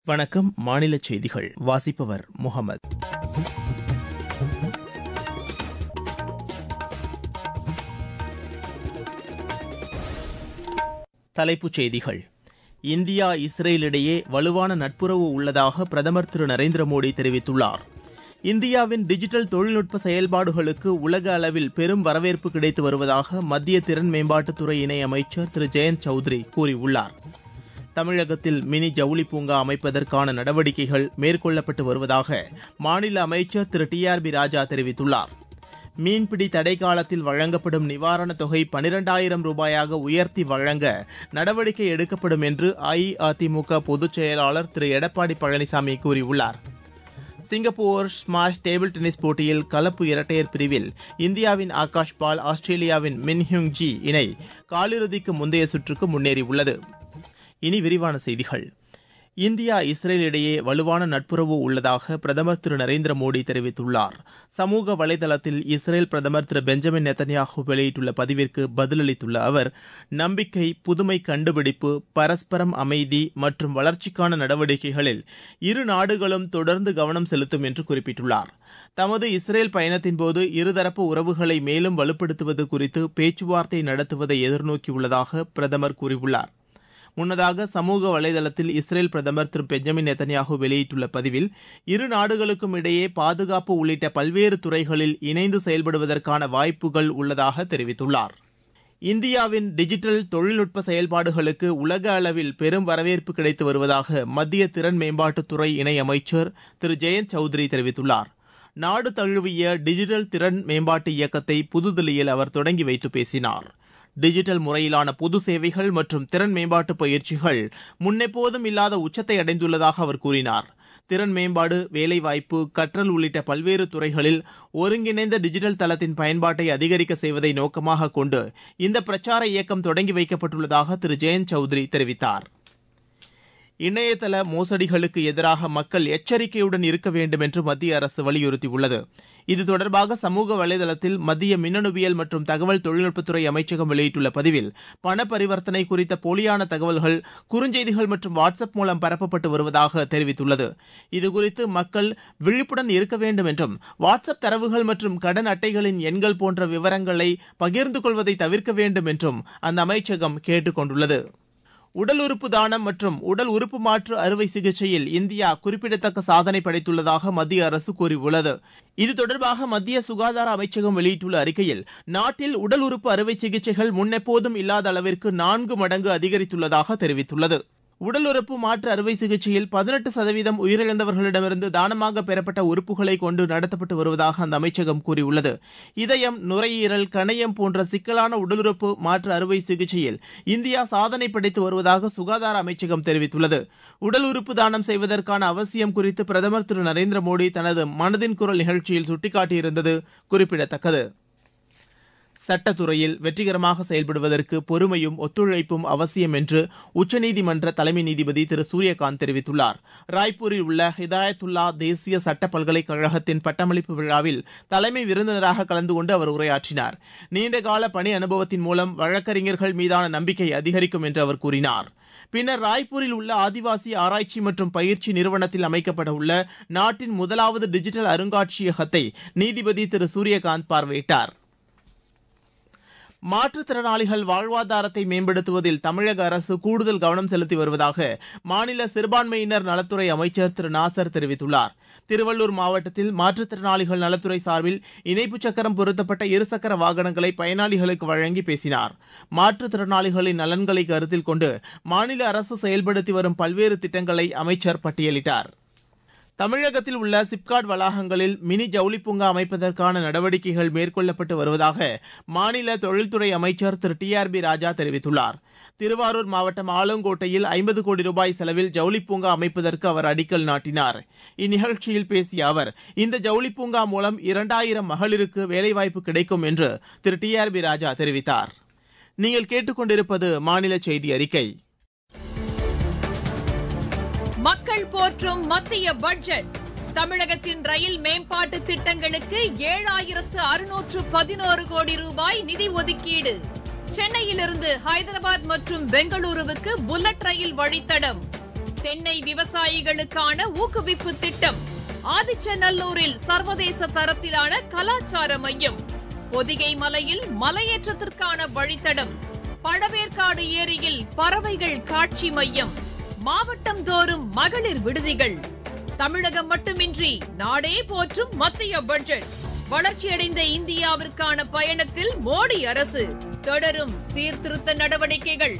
வணக்கம் மாநில செய்திகள் வாசிப்பவர் முகமது தலைப்புச் செய்திகள் இந்தியா இஸ்ரேல் இடையே வலுவான நட்புறவு உள்ளதாக பிரதமர் திரு நரேந்திர மோடி தெரிவித்துள்ளார் இந்தியாவின் டிஜிட்டல் தொழில்நுட்ப செயல்பாடுகளுக்கு உலக அளவில் பெரும் வரவேற்பு கிடைத்து வருவதாக மத்திய திறன் மேம்பாட்டுத்துறை இணையமைச்சர் திரு ஜெயந்த் சௌத்ரி கூறியுள்ளார் தமிழகத்தில் மினி ஜவுளி பூங்கா அமைப்பதற்கான நடவடிக்கைகள் மேற்கொள்ளப்பட்டு வருவதாக மாநில அமைச்சர் திரு டி ஆர் பி ராஜா தெரிவித்துள்ளார் மீன்பிடி தடை காலத்தில் வழங்கப்படும் நிவாரணத் தொகை பனிரெண்டாயிரம் ரூபாயாக உயர்த்தி வழங்க நடவடிக்கை எடுக்கப்படும் என்று அஇஅதிமுக பொதுச் செயலாளர் திரு எடப்பாடி பழனிசாமி கூறியுள்ளார் சிங்கப்பூர் ஸ்மாஷ் டேபிள் டென்னிஸ் போட்டியில் கலப்பு இரட்டையர் பிரிவில் இந்தியாவின் ஆகாஷ் பால் ஆஸ்திரேலியாவின் மின் ஹியூங் ஜி இணை காலிறுதிக்கு முந்தைய சுற்றுக்கு முன்னேறியுள்ளது இனி விரிவான செய்திகள் இந்தியா இஸ்ரேல் இடையே வலுவான நட்புறவு உள்ளதாக பிரதமர் திரு நரேந்திர மோடி தெரிவித்துள்ளார் சமூக வலைதளத்தில் இஸ்ரேல் பிரதமர் திரு பெஞ்சமின் நெத்தன்யாஹூ வெளியிட்டுள்ள பதிவிற்கு பதிலளித்துள்ள அவர் நம்பிக்கை புதுமை கண்டுபிடிப்பு பரஸ்பரம் அமைதி மற்றும் வளர்ச்சிக்கான நடவடிக்கைகளில் இரு நாடுகளும் தொடர்ந்து கவனம் செலுத்தும் என்று குறிப்பிட்டுள்ளார் தமது இஸ்ரேல் பயணத்தின்போது இருதரப்பு உறவுகளை மேலும் வலுப்படுத்துவது குறித்து பேச்சுவார்த்தை நடத்துவதை எதிர்நோக்கியுள்ளதாக பிரதமர் கூறியுள்ளார் முன்னதாக சமூக வலைதளத்தில் இஸ்ரேல் பிரதமர் திரு பெஞ்சமின் நெத்தன்யாஹூ வெளியிட்டுள்ள பதிவில் இரு நாடுகளுக்கும் இடையே பாதுகாப்பு உள்ளிட்ட பல்வேறு துறைகளில் இணைந்து செயல்படுவதற்கான வாய்ப்புகள் உள்ளதாக தெரிவித்துள்ளார் இந்தியாவின் டிஜிட்டல் தொழில்நுட்ப செயல்பாடுகளுக்கு உலக அளவில் பெரும் வரவேற்பு கிடைத்து வருவதாக மத்திய திறன் மேம்பாட்டுத்துறை இணையமைச்சர் திரு ஜெயந்த் சௌத்ரி தெரிவித்துள்ளார் நாடு தழுவிய டிஜிட்டல் திறன் மேம்பாட்டு இயக்கத்தை புதுதில்லியில் அவர் தொடங்கி வைத்து பேசினார் டிஜிட்டல் முறையிலான பொது சேவைகள் மற்றும் திறன் மேம்பாட்டு பயிற்சிகள் முன்னெப்போதும் இல்லாத உச்சத்தை அடைந்துள்ளதாக அவர் கூறினார் திறன் மேம்பாடு வேலைவாய்ப்பு கற்றல் உள்ளிட்ட பல்வேறு துறைகளில் ஒருங்கிணைந்த டிஜிட்டல் தளத்தின் பயன்பாட்டை அதிகரிக்க செய்வதை நோக்கமாக கொண்டு இந்த பிரச்சார இயக்கம் தொடங்கி வைக்கப்பட்டுள்ளதாக திரு ஜெயந்த் சௌத்ரி தெரிவித்தார் இணையதள மோசடிகளுக்கு எதிராக மக்கள் எச்சரிக்கையுடன் இருக்க வேண்டும் என்று மத்திய அரசு வலியுறுத்தியுள்ளது இது தொடர்பாக சமூக வலைதளத்தில் மத்திய மின்னணுவியல் மற்றும் தகவல் தொழில்நுட்பத்துறை அமைச்சகம் வெளியிட்டுள்ள பதிவில் பண பரிவர்த்தனை குறித்த போலியான தகவல்கள் குறுஞ்செய்திகள் மற்றும் வாட்ஸ்அப் மூலம் பரப்பப்பட்டு வருவதாக தெரிவித்துள்ளது இதுகுறித்து மக்கள் விழிப்புடன் இருக்க வேண்டும் என்றும் வாட்ஸ்அப் தரவுகள் மற்றும் கடன் அட்டைகளின் எண்கள் போன்ற விவரங்களை பகிர்ந்து கொள்வதை தவிர்க்க வேண்டும் என்றும் அந்த அமைச்சகம் கேட்டுக் கொண்டுள்ளது உடல் உறுப்பு தானம் மற்றும் உடல் உறுப்பு மாற்று அறுவை சிகிச்சையில் இந்தியா குறிப்பிடத்தக்க சாதனை படைத்துள்ளதாக மத்திய அரசு கூறியுள்ளது இது தொடர்பாக மத்திய சுகாதார அமைச்சகம் வெளியிட்டுள்ள அறிக்கையில் நாட்டில் உடல் உறுப்பு அறுவை சிகிச்சைகள் முன்னெப்போதும் இல்லாத அளவிற்கு நான்கு மடங்கு அதிகரித்துள்ளதாக தெரிவித்துள்ளது உடல் உறுப்பு மாற்று அறுவை சிகிச்சையில் பதினெட்டு சதவீதம் உயிரிழந்தவர்களிடமிருந்து தானமாக பெறப்பட்ட உறுப்புகளை கொண்டு நடத்தப்பட்டு வருவதாக அந்த அமைச்சகம் கூறியுள்ளது இதயம் நுரையீரல் கணையம் போன்ற சிக்கலான உடல் உறுப்பு மாற்று அறுவை சிகிச்சையில் இந்தியா சாதனை படைத்து வருவதாக சுகாதார அமைச்சகம் தெரிவித்துள்ளது உடல் உறுப்பு தானம் செய்வதற்கான அவசியம் குறித்து பிரதமர் திரு நரேந்திர மோடி தனது மனதின் குரல் நிகழ்ச்சியில் சுட்டிக்காட்டியிருந்தது குறிப்பிடத்தக்கது சட்டத்துறையில் வெற்றிகரமாக செயல்படுவதற்கு பொறுமையும் ஒத்துழைப்பும் அவசியம் என்று உச்சநீதிமன்ற தலைமை நீதிபதி திரு சூரியகாந்த் தெரிவித்துள்ளார் ராய்ப்பூரில் உள்ள ஹிதாயத்துல்லா தேசிய சட்ட பல்கலைக்கழகத்தின் பட்டமளிப்பு விழாவில் தலைமை விருந்தினராக கலந்து கொண்டு அவர் உரையாற்றினார் நீண்டகால பணி அனுபவத்தின் மூலம் வழக்கறிஞர்கள் மீதான நம்பிக்கை அதிகரிக்கும் என்று அவர் கூறினார் பின்னர் ராய்ப்பூரில் உள்ள ஆதிவாசி ஆராய்ச்சி மற்றும் பயிற்சி நிறுவனத்தில் அமைக்கப்பட உள்ள நாட்டின் முதலாவது டிஜிட்டல் அருங்காட்சியகத்தை நீதிபதி திரு சூரியகாந்த் பார்வையிட்டார் மாற்றுத்திறனாளிகள் வாழ்வாதாரத்தை மேம்படுத்துவதில் தமிழக அரசு கூடுதல் கவனம் செலுத்தி வருவதாக மாநில சிறுபான்மையினர் நலத்துறை அமைச்சர் திரு நாசர் தெரிவித்துள்ளார் திருவள்ளூர் மாவட்டத்தில் மாற்றுத்திறனாளிகள் நலத்துறை சார்பில் இணைப்பு சக்கரம் பொருத்தப்பட்ட இருசக்கர வாகனங்களை பயனாளிகளுக்கு வழங்கி பேசினார் மாற்றுத்திறனாளிகளின் நலன்களை கருத்தில் கொண்டு மாநில அரசு செயல்படுத்தி வரும் பல்வேறு திட்டங்களை அமைச்சர் பட்டியலிட்டார் தமிழகத்தில் உள்ள சிப்காட் வளாகங்களில் மினி ஜவுளி பூங்கா அமைப்பதற்கான நடவடிக்கைகள் மேற்கொள்ளப்பட்டு வருவதாக மாநில தொழில்துறை அமைச்சர் திரு டி ஆர் பி ராஜா தெரிவித்துள்ளார் திருவாரூர் மாவட்டம் ஆலங்கோட்டையில் ஐம்பது கோடி ரூபாய் செலவில் ஜவுளி பூங்கா அமைப்பதற்கு அவர் அடிக்கல் நாட்டினார் இந்நிகழ்ச்சியில் பேசிய அவர் இந்த ஜவுளி பூங்கா மூலம் இரண்டாயிரம் மகளிருக்கு வேலைவாய்ப்பு கிடைக்கும் என்று திரு டி ஆர் பி ராஜா தெரிவித்தார் நீங்கள் கேட்டுக்கொண்டிருப்பது மாநில செய்தி அறிக்கை மக்கள் போற்றும் மத்திய பட்ஜெட் தமிழகத்தின் ரயில் மேம்பாட்டு திட்டங்களுக்கு ஏழாயிரத்து அறுநூற்று பதினோரு கோடி ரூபாய் நிதி ஒதுக்கீடு சென்னையிலிருந்து ஹைதராபாத் மற்றும் பெங்களூருவுக்கு புல்லட் ரயில் வழித்தடம் தென்னை விவசாயிகளுக்கான ஊக்குவிப்பு திட்டம் ஆதிச்சநல்லூரில் சர்வதேச தரத்திலான கலாச்சார மையம் பொதிகை மலையில் மலையேற்றத்திற்கான வழித்தடம் பழவேற்காடு ஏரியில் பறவைகள் காட்சி மையம் மாவட்டம் தோறும் மகளிர் விடுதிகள் தமிழகம் மட்டுமின்றி நாடே போற்றும் மத்திய பட்ஜெட் வளர்ச்சியடைந்த இந்தியாவிற்கான பயணத்தில் மோடி அரசு தொடரும் சீர்திருத்த நடவடிக்கைகள்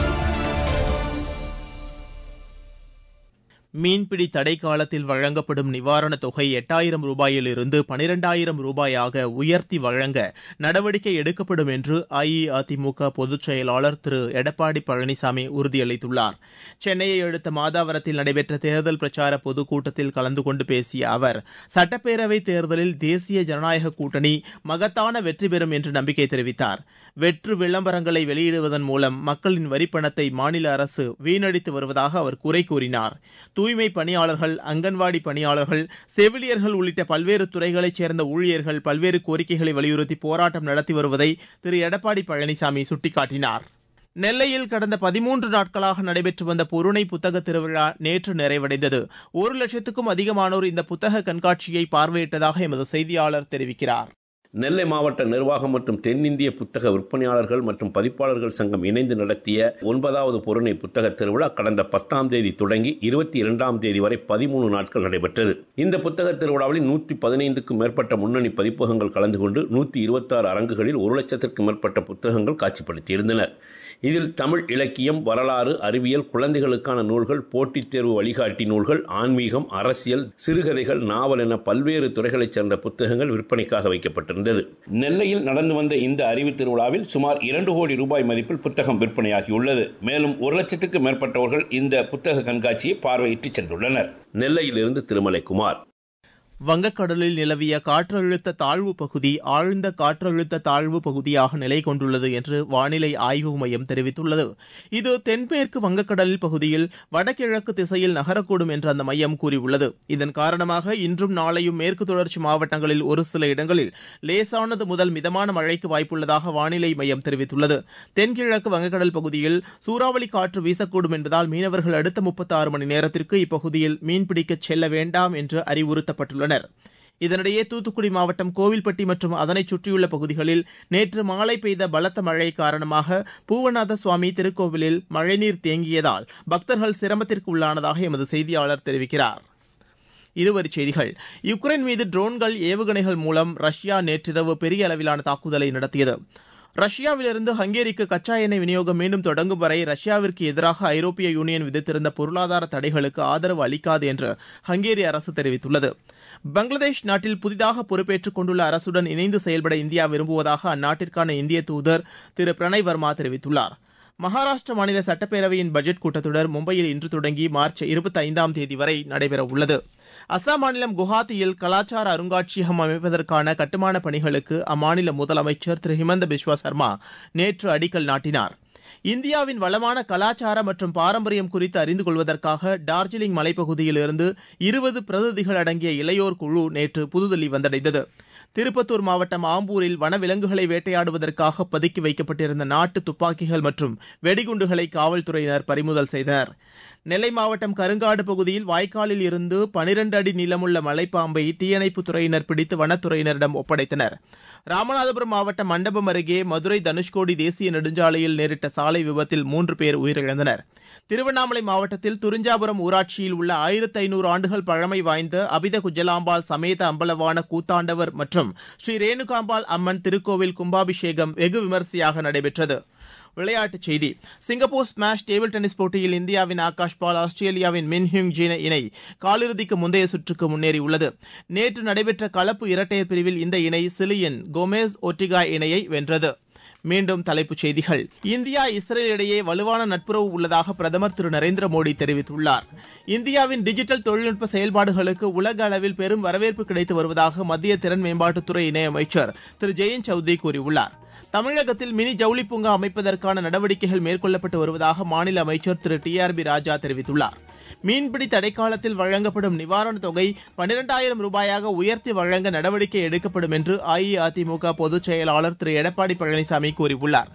மீன்பிடி தடை காலத்தில் வழங்கப்படும் நிவாரணத் தொகை எட்டாயிரம் ரூபாயிலிருந்து பனிரெண்டாயிரம் ரூபாயாக உயர்த்தி வழங்க நடவடிக்கை எடுக்கப்படும் என்று அஇஅதிமுக பொதுச் செயலாளர் திரு எடப்பாடி பழனிசாமி உறுதியளித்துள்ளார் சென்னையை அடுத்த மாதாவரத்தில் நடைபெற்ற தேர்தல் பிரச்சார பொதுக்கூட்டத்தில் கலந்து கொண்டு பேசிய அவர் சட்டப்பேரவைத் தேர்தலில் தேசிய ஜனநாயக கூட்டணி மகத்தான வெற்றி பெறும் என்று நம்பிக்கை தெரிவித்தார் வெற்று விளம்பரங்களை வெளியிடுவதன் மூலம் மக்களின் வரிப்பணத்தை மாநில அரசு வீணடித்து வருவதாக அவர் குறை கூறினார் தூய்மை பணியாளர்கள் அங்கன்வாடி பணியாளர்கள் செவிலியர்கள் உள்ளிட்ட பல்வேறு துறைகளைச் சேர்ந்த ஊழியர்கள் பல்வேறு கோரிக்கைகளை வலியுறுத்தி போராட்டம் நடத்தி வருவதை திரு எடப்பாடி பழனிசாமி சுட்டிக்காட்டினார் நெல்லையில் கடந்த பதிமூன்று நாட்களாக நடைபெற்று வந்த பொருணை புத்தக திருவிழா நேற்று நிறைவடைந்தது ஒரு லட்சத்துக்கும் அதிகமானோர் இந்த புத்தக கண்காட்சியை பார்வையிட்டதாக எமது செய்தியாளர் தெரிவிக்கிறார் நெல்லை மாவட்ட நிர்வாகம் மற்றும் தென்னிந்திய புத்தக விற்பனையாளர்கள் மற்றும் பதிப்பாளர்கள் சங்கம் இணைந்து நடத்திய ஒன்பதாவது பொருணை புத்தக திருவிழா கடந்த பத்தாம் தேதி தொடங்கி இருபத்தி இரண்டாம் தேதி வரை பதிமூணு நாட்கள் நடைபெற்றது இந்த புத்தக திருவிழாவில் நூற்றி பதினைந்துக்கும் மேற்பட்ட முன்னணி பதிப்பகங்கள் கலந்து கொண்டு நூற்றி இருபத்தாறு அரங்குகளில் ஒரு லட்சத்திற்கும் மேற்பட்ட புத்தகங்கள் காட்சிப்படுத்தியிருந்தனர் இதில் தமிழ் இலக்கியம் வரலாறு அறிவியல் குழந்தைகளுக்கான நூல்கள் போட்டித் தேர்வு வழிகாட்டி நூல்கள் ஆன்மீகம் அரசியல் சிறுகதைகள் நாவல் என பல்வேறு துறைகளைச் சேர்ந்த புத்தகங்கள் விற்பனைக்காக வைக்கப்பட்டிருந்தது நெல்லையில் நடந்து வந்த இந்த அறிவு திருவிழாவில் சுமார் இரண்டு கோடி ரூபாய் மதிப்பில் புத்தகம் விற்பனையாகியுள்ளது மேலும் ஒரு லட்சத்துக்கு மேற்பட்டவர்கள் இந்த புத்தக கண்காட்சியை பார்வையிட்டு சென்றுள்ளனர் நெல்லையிலிருந்து திருமலைக்குமார் வங்கக்கடலில் நிலவிய காற்றழுத்த தாழ்வு பகுதி ஆழ்ந்த காற்றழுத்த தாழ்வு பகுதியாக நிலை கொண்டுள்ளது என்று வானிலை ஆய்வு மையம் தெரிவித்துள்ளது இது தென்மேற்கு வங்கக்கடல் பகுதியில் வடகிழக்கு திசையில் நகரக்கூடும் என்று அந்த மையம் கூறியுள்ளது இதன் காரணமாக இன்றும் நாளையும் மேற்கு தொடர்ச்சி மாவட்டங்களில் ஒரு சில இடங்களில் லேசானது முதல் மிதமான மழைக்கு வாய்ப்புள்ளதாக வானிலை மையம் தெரிவித்துள்ளது தென்கிழக்கு வங்கக்கடல் பகுதியில் சூறாவளி காற்று வீசக்கூடும் என்பதால் மீனவர்கள் அடுத்த முப்பத்தாறு மணி நேரத்திற்கு இப்பகுதியில் மீன்பிடிக்கச் செல்ல வேண்டாம் என்று அறிவுறுத்தப்பட்டுள்ளனர் இதனிடையே தூத்துக்குடி மாவட்டம் கோவில்பட்டி மற்றும் அதனைச் சுற்றியுள்ள பகுதிகளில் நேற்று மாலை பெய்த பலத்த மழை காரணமாக பூவநாத சுவாமி திருக்கோவிலில் மழைநீர் தேங்கியதால் பக்தர்கள் சிரமத்திற்கு உள்ளானதாக எமது செய்தியாளர் தெரிவிக்கிறார் இருவரிச் செய்திகள் யுக்ரைன் மீது ட்ரோன்கள் ஏவுகணைகள் மூலம் ரஷ்யா நேற்றிரவு பெரிய அளவிலான தாக்குதலை நடத்தியது ரஷ்யாவிலிருந்து ஹங்கேரிக்கு கச்சா எண்ணெய் விநியோகம் மீண்டும் தொடங்கும் வரை ரஷ்யாவிற்கு எதிராக ஐரோப்பிய யூனியன் விதித்திருந்த பொருளாதார தடைகளுக்கு ஆதரவு அளிக்காது என்று ஹங்கேரி அரசு தெரிவித்துள்ளது பங்களாதேஷ் நாட்டில் புதிதாக பொறுப்பேற்றுக் கொண்டுள்ள அரசுடன் இணைந்து செயல்பட இந்தியா விரும்புவதாக அந்நாட்டிற்கான இந்திய தூதர் திரு பிரணய் வர்மா தெரிவித்துள்ளார் மகாராஷ்டிர மாநில சட்டப்பேரவையின் பட்ஜெட் கூட்டத்தொடர் மும்பையில் இன்று தொடங்கி மார்ச் இருபத்தி ஐந்தாம் தேதி வரை நடைபெறவுள்ளது அசாம் மாநிலம் குவஹாத்தியில் கலாச்சார அருங்காட்சியகம் அமைப்பதற்கான கட்டுமான பணிகளுக்கு அம்மாநில முதலமைச்சர் திரு ஹிமந்த பிஸ்வா சர்மா நேற்று அடிக்கல் நாட்டினார் இந்தியாவின் வளமான கலாச்சார மற்றும் பாரம்பரியம் குறித்து அறிந்து கொள்வதற்காக டார்ஜிலிங் மலைப்பகுதியிலிருந்து இருபது பிரதிநிதிகள் அடங்கிய இளையோர் குழு நேற்று புதுதில்லி வந்தடைந்தது திருப்பத்தூர் மாவட்டம் ஆம்பூரில் வனவிலங்குகளை வேட்டையாடுவதற்காக பதுக்கி வைக்கப்பட்டிருந்த நாட்டு துப்பாக்கிகள் மற்றும் வெடிகுண்டுகளை காவல்துறையினர் பறிமுதல் செய்தனர் நெல்லை மாவட்டம் கருங்காடு பகுதியில் வாய்க்காலில் இருந்து பனிரண்டு அடி நீளமுள்ள மலைப்பாம்பை தீயணைப்புத் துறையினர் பிடித்து வனத்துறையினரிடம் ஒப்படைத்தனர் ராமநாதபுரம் மாவட்டம் மண்டபம் அருகே மதுரை தனுஷ்கோடி தேசிய நெடுஞ்சாலையில் நேரிட்ட சாலை விபத்தில் மூன்று பேர் உயிரிழந்தனர் திருவண்ணாமலை மாவட்டத்தில் துரிஞ்சாபுரம் ஊராட்சியில் உள்ள ஆயிரத்து ஐநூறு ஆண்டுகள் பழமை வாய்ந்த அபித குஜலாம்பாள் சமேத அம்பலவான கூத்தாண்டவர் மற்றும் ஸ்ரீ ரேணுகாம்பாள் அம்மன் திருக்கோவில் கும்பாபிஷேகம் வெகு விமரிசையாக நடைபெற்றது விளையாட்டுச் செய்தி சிங்கப்பூர் ஸ்மாஷ் டேபிள் டென்னிஸ் போட்டியில் இந்தியாவின் ஆகாஷ் பால் ஆஸ்திரேலியாவின் மின் ஹியூங் ஜீன இணை காலிறுதிக்கு முந்தைய சுற்றுக்கு முன்னேறியுள்ளது நேற்று நடைபெற்ற கலப்பு இரட்டையர் பிரிவில் இந்த இணை சிலியன் கோமேஸ் ஒட்டிகா இணையை வென்றது மீண்டும் தலைப்புச் செய்திகள் இந்தியா இஸ்ரேல் இடையே வலுவான நட்புறவு உள்ளதாக பிரதமர் திரு நரேந்திர மோடி தெரிவித்துள்ளார் இந்தியாவின் டிஜிட்டல் தொழில்நுட்ப செயல்பாடுகளுக்கு உலக அளவில் பெரும் வரவேற்பு கிடைத்து வருவதாக மத்திய திறன் மேம்பாட்டுத்துறை இணையமைச்சர் திரு ஜெயந்த் சௌத்ரி கூறியுள்ளார் தமிழகத்தில் மினி ஜவுளி பூங்கா அமைப்பதற்கான நடவடிக்கைகள் மேற்கொள்ளப்பட்டு வருவதாக மாநில அமைச்சர் திரு டி ஆர் பி ராஜா தெரிவித்துள்ளார் மீன்பிடி தடைக்காலத்தில் வழங்கப்படும் நிவாரணத் தொகை பனிரெண்டாயிரம் ரூபாயாக உயர்த்தி வழங்க நடவடிக்கை எடுக்கப்படும் என்று அஇஅதிமுக பொதுச் செயலாளர் திரு எடப்பாடி பழனிசாமி கூறியுள்ளார்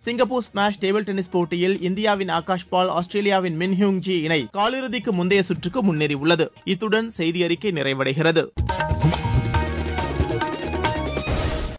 சிங்கப்பூர் ஸ்மாஷ் டேபிள் டென்னிஸ் போட்டியில் இந்தியாவின் ஆகாஷ் பால் ஆஸ்திரேலியாவின் மின்ஹியூங் ஜி இணை காலிறுதிக்கு முந்தைய சுற்றுக்கு முன்னேறியுள்ளது இத்துடன் செய்தி அறிக்கை நிறைவடைகிறது